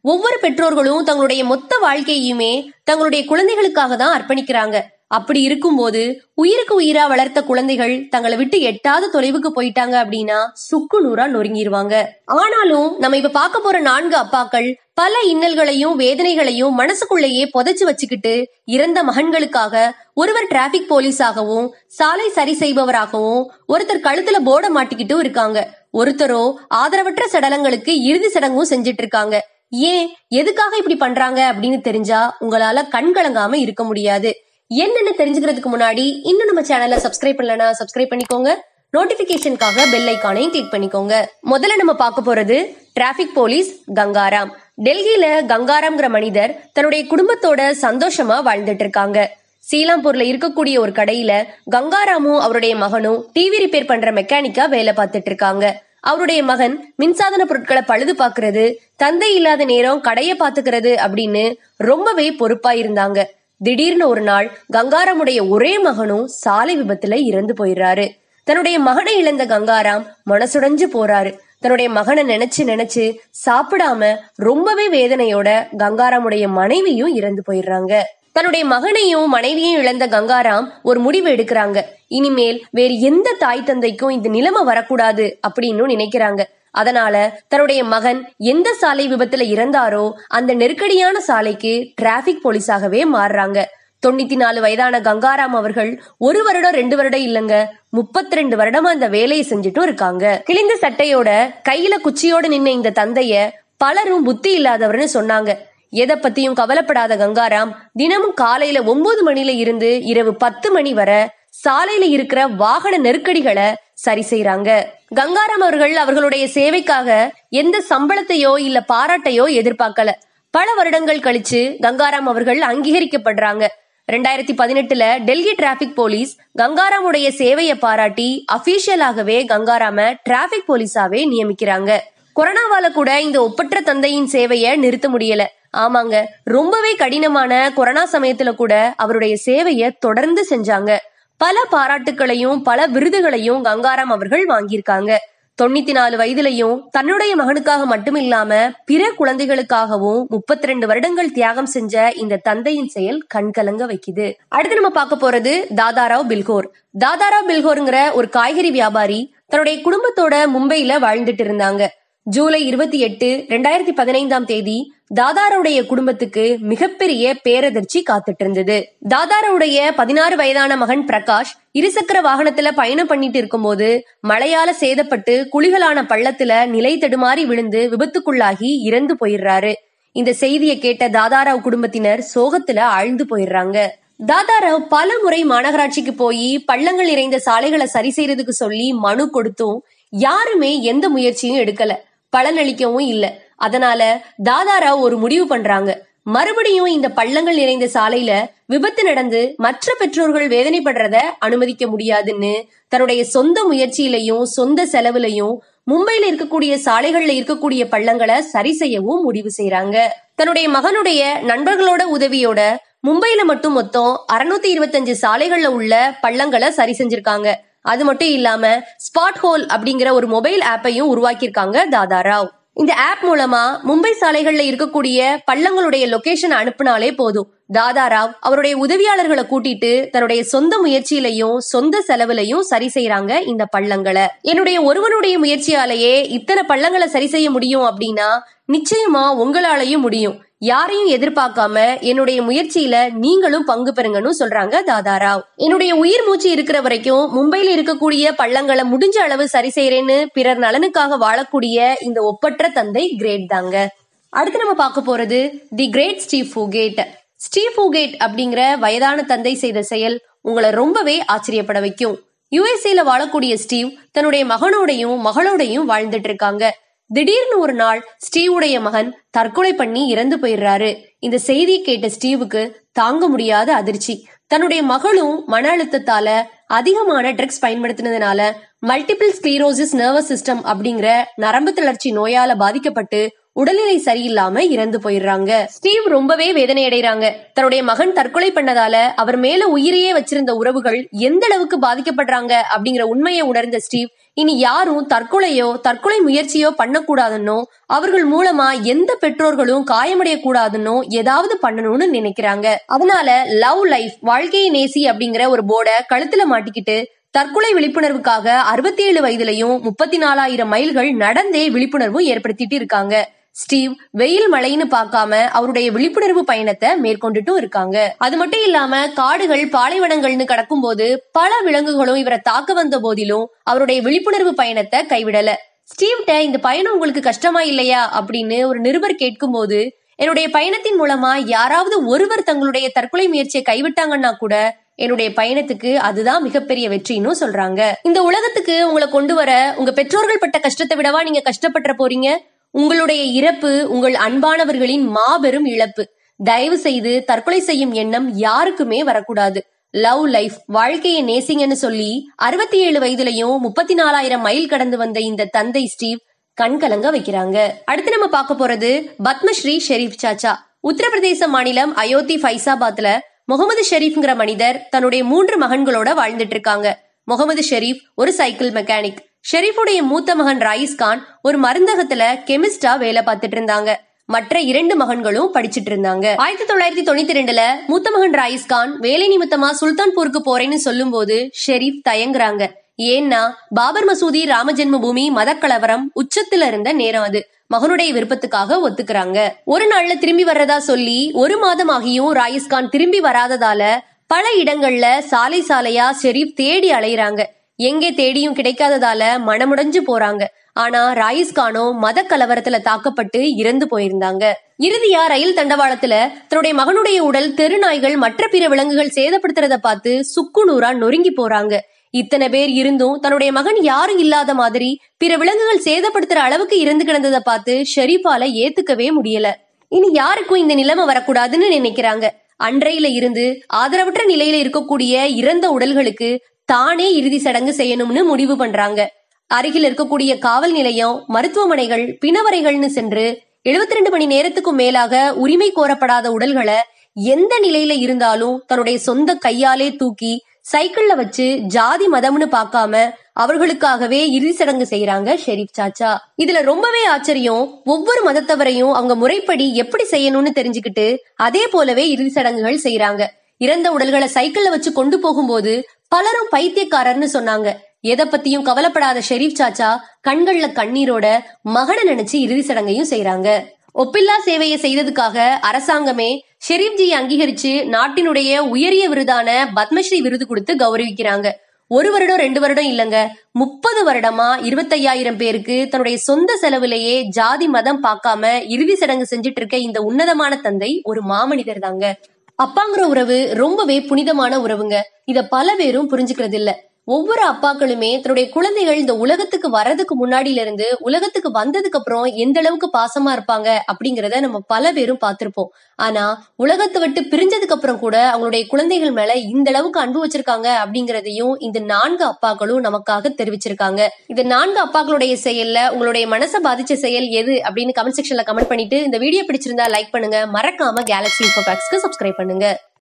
ஒவ்வொரு பெற்றோர்களும் தங்களுடைய மொத்த வாழ்க்கையுமே தங்களுடைய குழந்தைகளுக்காக தான் அர்ப்பணிக்கிறாங்க அப்படி இருக்கும்போது உயிருக்கு உயிரா வளர்த்த குழந்தைகள் தங்களை விட்டு எட்டாத தொலைவுக்கு போயிட்டாங்க அப்படின்னா சுக்கு நூறா நொறுங்கிருவாங்க ஆனாலும் நம்ம இப்ப பார்க்க போற நான்கு அப்பாக்கள் பல இன்னல்களையும் வேதனைகளையும் மனசுக்குள்ளேயே புதைச்சு வச்சுக்கிட்டு இறந்த மகன்களுக்காக ஒருவர் டிராபிக் போலீஸாகவும் சாலை சரி செய்பவராகவும் ஒருத்தர் கழுத்துல போர்டை மாட்டிக்கிட்டும் இருக்காங்க ஒருத்தரோ ஆதரவற்ற சடலங்களுக்கு இறுதி சடங்கும் செஞ்சிட்டு இருக்காங்க ஏன் எதுக்காக இப்படி பண்றாங்க அப்படின்னு தெரிஞ்சா உங்களால கண் கலங்காம இருக்க முடியாது என்னன்னு தெரிஞ்சுக்கிறதுக்கு முன்னாடி இன்னும் நம்ம சேனலை சப்ஸ்கிரைப் பண்ணலனா சப்ஸ்கிரைப் பண்ணிக்கோங்க நோட்டிபிகேஷனுக்காக பெல் ஐக்கானையும் கிளிக் பண்ணிக்கோங்க முதல்ல நம்ம பார்க்க போறது டிராபிக் போலீஸ் கங்காராம் டெல்லியில கங்காராம்ங்கிற மனிதர் தன்னுடைய குடும்பத்தோட சந்தோஷமா வாழ்ந்துட்டு இருக்காங்க சீலாம்பூர்ல இருக்கக்கூடிய ஒரு கடையில கங்காராமும் அவருடைய மகனும் டிவி ரிப்பேர் பண்ற மெக்கானிக்கா வேலை பார்த்துட்டு இருக்காங்க அவருடைய மகன் மின்சாதன பொருட்களை பழுது பாக்குறது தந்தை இல்லாத நேரம் கடையை பாத்துக்கிறது அப்படின்னு ரொம்பவே பொறுப்பா இருந்தாங்க திடீர்னு ஒரு நாள் கங்காராமுடைய ஒரே மகனும் சாலை விபத்துல இறந்து போயிடுறாரு தன்னுடைய மகனை இழந்த கங்காராம் மனசுடைஞ்சு போறாரு தன்னுடைய மகனை நினைச்சு நினைச்சு சாப்பிடாம ரொம்பவே வேதனையோட கங்காராமுடைய மனைவியும் இறந்து போயிடுறாங்க தன்னுடைய மகனையும் மனைவியும் இழந்த கங்காராம் ஒரு முடிவு எடுக்கிறாங்க இனிமேல் வேறு எந்த தாய் தந்தைக்கும் இந்த நிலைமை வரக்கூடாது அப்படின்னு நினைக்கிறாங்க அதனால தன்னுடைய மகன் எந்த சாலை விபத்துல இறந்தாரோ அந்த நெருக்கடியான சாலைக்கு டிராபிக் போலீஸாகவே மாறுறாங்க தொண்ணூத்தி நாலு வயதான கங்காராம் அவர்கள் ஒரு வருடம் ரெண்டு வருடம் இல்லங்க முப்பத்தி ரெண்டு வருடமா அந்த வேலையை செஞ்சுட்டும் இருக்காங்க கிழிந்த சட்டையோட கையில குச்சியோட நின்ன இந்த தந்தைய பலரும் புத்தி இல்லாதவர்னு சொன்னாங்க எதை பத்தியும் கவலைப்படாத கங்காராம் தினமும் காலையில ஒன்பது மணில இருந்து இரவு பத்து மணி வரை சாலையில இருக்கிற வாகன நெருக்கடிகளை சரி செய்யறாங்க கங்காராம் அவர்கள் அவர்களுடைய சேவைக்காக எந்த சம்பளத்தையோ இல்ல பாராட்டையோ எதிர்பார்க்கல பல வருடங்கள் கழிச்சு கங்காராம் அவர்கள் அங்கீகரிக்கப்படுறாங்க ரெண்டாயிரத்தி பதினெட்டுல டெல்லி டிராபிக் போலீஸ் கங்காராமுடைய சேவையை பாராட்டி அபிஷியலாகவே கங்காராம டிராபிக் போலீஸாவே நியமிக்கிறாங்க கொரோனாவால கூட இந்த ஒப்பற்ற தந்தையின் சேவையை நிறுத்த முடியல ஆமாங்க ரொம்பவே கடினமான கொரோனா சமயத்துல கூட அவருடைய சேவையை தொடர்ந்து செஞ்சாங்க பல பாராட்டுகளையும் பல விருதுகளையும் கங்காராம் அவர்கள் வாங்கியிருக்காங்க தொண்ணூத்தி நாலு வயதுலயும் தன்னுடைய மகனுக்காக மட்டும் இல்லாம பிற குழந்தைகளுக்காகவும் முப்பத்தி ரெண்டு வருடங்கள் தியாகம் செஞ்ச இந்த தந்தையின் செயல் கண்கலங்க வைக்குது அடுத்து நம்ம பார்க்க போறது தாதாராவ் பில்கோர் தாதாராவ் பில்கோருங்கிற ஒரு காய்கறி வியாபாரி தன்னுடைய குடும்பத்தோட மும்பையில வாழ்ந்துட்டு இருந்தாங்க ஜூலை இருபத்தி எட்டு ரெண்டாயிரத்தி பதினைந்தாம் தேதி தாதாரோடைய குடும்பத்துக்கு மிகப்பெரிய பேரதிர்ச்சி காத்துட்டு இருந்தது தாதாரோடைய பதினாறு வயதான மகன் பிரகாஷ் இருசக்கர வாகனத்துல பயணம் பண்ணிட்டு இருக்கும்போது மழையால சேதப்பட்டு குழிகளான பள்ளத்துல நிலை தடுமாறி விழுந்து விபத்துக்குள்ளாகி இறந்து போயிடுறாரு இந்த செய்தியை கேட்ட தாதாராவ் குடும்பத்தினர் சோகத்துல ஆழ்ந்து போயிடுறாங்க தாதாராவ் பல முறை மாநகராட்சிக்கு போய் பள்ளங்கள் நிறைந்த சாலைகளை சரி செய்யறதுக்கு சொல்லி மனு கொடுத்தும் யாருமே எந்த முயற்சியும் எடுக்கல பலனளிக்கவும் இல்ல அதனால தாதாராவ் ஒரு முடிவு பண்றாங்க மறுபடியும் இந்த பள்ளங்கள் நிறைந்த சாலையில விபத்து நடந்து மற்ற பெற்றோர்கள் வேதனைப்படுறத அனுமதிக்க முடியாதுன்னு தன்னுடைய சொந்த முயற்சியிலையும் சொந்த செலவுலையும் மும்பையில இருக்கக்கூடிய சாலைகள்ல இருக்கக்கூடிய பள்ளங்களை சரி செய்யவும் முடிவு செய்யறாங்க தன்னுடைய மகனுடைய நண்பர்களோட உதவியோட மும்பையில மட்டும் மொத்தம் அறுநூத்தி இருபத்தஞ்சு சாலைகள்ல உள்ள பள்ளங்களை சரி செஞ்சிருக்காங்க அது மட்டும் இல்லாம ஸ்பாட் ஹோல் அப்படிங்கிற ஒரு மொபைல் ஆப்பையும் உருவாக்கியிருக்காங்க தாதாராவ் இந்த ஆப் மூலமா மும்பை சாலைகள்ல இருக்கக்கூடிய பள்ளங்களுடைய லொகேஷன் அனுப்புனாலே போதும் தாதாராவ் அவருடைய உதவியாளர்களை கூட்டிட்டு தன்னுடைய சொந்த முயற்சியிலையும் சொந்த செலவுலையும் சரி செய்யறாங்க இந்த பள்ளங்களை என்னுடைய ஒருவனுடைய முயற்சியாலேயே இத்தனை பள்ளங்களை சரி செய்ய முடியும் அப்படின்னா நிச்சயமா உங்களாலையும் முடியும் யாரையும் எதிர்பார்க்காம என்னுடைய முயற்சியில நீங்களும் பங்கு பெறுங்கன்னு சொல்றாங்க தாதாராவ் என்னுடைய உயிர் மூச்சு இருக்கிற வரைக்கும் மும்பையில இருக்கக்கூடிய பள்ளங்களை முடிஞ்ச அளவு சரி செய்யறேன்னு பிறர் நலனுக்காக வாழக்கூடிய இந்த ஒப்பற்ற தந்தை கிரேட் தாங்க அடுத்து நம்ம பார்க்க போறது the great Steve Fugate Steve Fugate அப்படிங்கிற வயதான தந்தை செய்த செயல் உங்களை ரொம்பவே ஆச்சரியப்பட வைக்கும் யுஎஸ்ஏல வாழக்கூடிய ஸ்டீவ் தன்னுடைய மகனோடையும் மகளோடையும் வாழ்ந்துட்டு இருக்காங்க திடீர்னு ஒரு நாள் ஸ்டீவுடைய மகன் தற்கொலை பண்ணி இறந்து போயிடுறாரு இந்த செய்தியை கேட்ட ஸ்டீவுக்கு தாங்க முடியாத அதிர்ச்சி தன்னுடைய மகளும் மன அழுத்தத்தால அதிகமான ட்ரக்ஸ் பயன்படுத்தினதுனால மல்டிபிள் ஸ்க்ளீரோசிஸ் நர்வஸ் சிஸ்டம் அப்படிங்கிற நரம்பு தளர்ச்சி நோயால பாதிக்கப்பட்டு உடல்நிலை சரியில்லாம இறந்து போயிடுறாங்க ஸ்டீவ் ரொம்பவே வேதனை அடைறாங்க தன்னுடைய மகன் தற்கொலை பண்ணதால அவர் மேல உயிரையே வச்சிருந்த உறவுகள் எந்த அளவுக்கு பாதிக்கப்படுறாங்க அப்படிங்கிற உண்மையை உணர்ந்த ஸ்டீவ் இனி யாரும் தற்கொலையோ தற்கொலை முயற்சியோ பண்ணக்கூடாதுன்னோ அவர்கள் மூலமா எந்த பெற்றோர்களும் காயமடைய கூடாதுன்னோ ஏதாவது பண்ணணும்னு நினைக்கிறாங்க அதனால லவ் லைஃப் வாழ்க்கையை நேசி அப்படிங்கிற ஒரு போர்டை கழுத்துல மாட்டிக்கிட்டு தற்கொலை விழிப்புணர்வுக்காக அறுபத்தி ஏழு வயதுலயும் முப்பத்தி நாலாயிரம் மைல்கள் நடந்தே விழிப்புணர்வும் ஏற்படுத்திட்டு இருக்காங்க ஸ்டீவ் வெயில் மழைன்னு பார்க்காம அவருடைய விழிப்புணர்வு பயணத்தை மேற்கொண்டுட்டும் இருக்காங்க அது மட்டும் இல்லாம காடுகள் பாலைவனங்கள்னு கடக்கும் போது பல விலங்குகளும் இவரை தாக்க வந்த போதிலும் அவருடைய விழிப்புணர்வு பயணத்தை கைவிடல ஸ்டீவ்ட்ட இந்த பயணம் உங்களுக்கு கஷ்டமா இல்லையா அப்படின்னு ஒரு நிருபர் கேட்கும்போது என்னுடைய பயணத்தின் மூலமா யாராவது ஒருவர் தங்களுடைய தற்கொலை முயற்சியை கைவிட்டாங்கன்னா கூட என்னுடைய பயணத்துக்கு அதுதான் மிகப்பெரிய வெற்றின்னு சொல்றாங்க இந்த உலகத்துக்கு உங்களை கொண்டு வர உங்க பெற்றோர்கள் பட்ட கஷ்டத்தை விடவா நீங்க கஷ்டப்பட்டுற போறீங்க உங்களுடைய இறப்பு உங்கள் அன்பானவர்களின் மாபெரும் இழப்பு தயவு செய்து தற்கொலை செய்யும் எண்ணம் யாருக்குமே வரக்கூடாது லவ் லைஃப் வாழ்க்கையை நேசிங்கன்னு சொல்லி அறுபத்தி ஏழு வயதுலயும் முப்பத்தி நாலாயிரம் மைல் கடந்து வந்த இந்த தந்தை ஸ்டீவ் கண்கலங்க வைக்கிறாங்க அடுத்து நம்ம பார்க்க போறது பத்மஸ்ரீ ஷெரீப் சாச்சா உத்தரப்பிரதேச மாநிலம் அயோத்தி ஃபைசாபாத்ல முகமது ஷெரீப்ங்கிற மனிதர் தன்னுடைய மூன்று மகன்களோட வாழ்ந்துட்டு இருக்காங்க முகமது ஷெரீப் ஒரு சைக்கிள் மெக்கானிக் ஷெரீஃபுடைய மூத்த மகன் ராயிஸ் கான் ஒரு மருந்தகத்துல கெமிஸ்டா வேலை பார்த்துட்டு இருந்தாங்க மற்ற இரண்டு மகன்களும் படிச்சிட்டு இருந்தாங்க ஆயிரத்தி தொள்ளாயிரத்தி தொண்ணூத்தி ரெண்டுல மூத்த மகன் ராயிஸ் கான் வேலை நிமித்தமா சுல்தான்பூருக்கு போறேன்னு சொல்லும் போது ஷெரீப் தயங்குறாங்க ஏன்னா பாபர் மசூதி ராம ஜென்ம பூமி மதக்கலவரம் உச்சத்துல இருந்த நேரம் அது மகனுடைய விருப்பத்துக்காக ஒத்துக்கிறாங்க ஒரு நாள்ல திரும்பி வர்றதா சொல்லி ஒரு மாதம் ஆகியும் ராயிஸ்கான் திரும்பி வராததால பல இடங்கள்ல சாலை சாலையா ஷெரீப் தேடி அலையுறாங்க எங்கே தேடியும் கிடைக்காததால மனமுடைஞ்சு போறாங்க ஆனா ராயிஸ்கானோ மத கலவரத்துல தாக்கப்பட்டு இறந்து போயிருந்தாங்க இறுதியா ரயில் தண்டவாளத்துல தன்னுடைய மகனுடைய உடல் தெருநாய்கள் மற்ற பிற விலங்குகள் சேதப்படுத்துறத பார்த்து சுக்குநூறா நொறுங்கி போறாங்க இத்தனை பேர் இருந்தும் தன்னுடைய மகன் யாரும் இல்லாத மாதிரி பிற விலங்குகள் சேதப்படுத்துற அளவுக்கு இறந்து கிடந்ததை பார்த்து ஷெரீஃபால ஏத்துக்கவே முடியல இனி யாருக்கும் இந்த நிலைமை வரக்கூடாதுன்னு நினைக்கிறாங்க அன்றையில இருந்து ஆதரவற்ற நிலையில இருக்கக்கூடிய இறந்த உடல்களுக்கு தானே இறுதி சடங்கு செய்யணும்னு முடிவு பண்றாங்க அருகில் இருக்கக்கூடிய காவல் நிலையம் மருத்துவமனைகள் பிணவரைகள்னு சென்று எழுபத்தி ரெண்டு மணி நேரத்துக்கும் மேலாக உரிமை கோரப்படாத உடல்களை எந்த நிலையில இருந்தாலும் தன்னுடைய சொந்த கையாலே தூக்கி சைக்கிள்ல வச்சு ஜாதி மதம்னு பார்க்காம அவர்களுக்காகவே இறுதி சடங்கு செய்யறாங்க ஷெரீப் சாச்சா இதுல ரொம்பவே ஆச்சரியம் ஒவ்வொரு மதத்தவரையும் அவங்க முறைப்படி எப்படி செய்யணும்னு தெரிஞ்சுக்கிட்டு அதே போலவே இறுதி சடங்குகள் செய்யறாங்க இறந்த உடல்களை சைக்கிள்ல வச்சு கொண்டு போகும்போது பலரும் பைத்தியக்காரர்னு சொன்னாங்க எதை பத்தியும் கவலைப்படாத ஷெரீப் சாச்சா கண்கள்ல கண்ணீரோட மகனை நினைச்சு இறுதி சடங்கையும் செய்யறாங்க ஒப்பில்லா சேவையை செய்ததுக்காக அரசாங்கமே ஷெரீப்ஜி அங்கீகரிச்சு நாட்டினுடைய உயரிய விருதான பத்மஸ்ரீ விருது கொடுத்து கௌரவிக்கிறாங்க ஒரு வருடம் ரெண்டு வருடம் இல்லங்க முப்பது வருடமா இருபத்தையாயிரம் பேருக்கு தன்னுடைய சொந்த செலவுலேயே ஜாதி மதம் பார்க்காம இறுதி சடங்கு செஞ்சுட்டு இருக்க இந்த உன்னதமான தந்தை ஒரு மாமனிதர் தாங்க அப்பாங்கிற உறவு ரொம்பவே புனிதமான உறவுங்க இத பல பேரும் புரிஞ்சுக்கிறது இல்ல ஒவ்வொரு அப்பாக்களுமே தன்னுடைய குழந்தைகள் இந்த உலகத்துக்கு வர்றதுக்கு முன்னாடியில இருந்து உலகத்துக்கு வந்ததுக்கு அப்புறம் எந்த அளவுக்கு பாசமா இருப்பாங்க அப்படிங்கறத நம்ம பல பேரும் பார்த்திருப்போம் ஆனா உலகத்தை விட்டு பிரிஞ்சதுக்கு அப்புறம் கூட அவங்களுடைய குழந்தைகள் மேல இந்த அளவுக்கு அன்பு வச்சிருக்காங்க அப்படிங்கறதையும் இந்த நான்கு அப்பாக்களும் நமக்காக தெரிவிச்சிருக்காங்க இந்த நான்கு அப்பாக்களுடைய செயல்ல உங்களுடைய மனசை பாதிச்ச செயல் எது அப்படின்னு கமெண்ட் செக்ஷன்ல கமெண்ட் பண்ணிட்டு இந்த வீடியோ பிடிச்சிருந்தா லைக் பண்ணுங்க மறக்காம கேலக்ஸி இன்ஃபோ சப்ஸ்கிரைப் பண்ணுங்க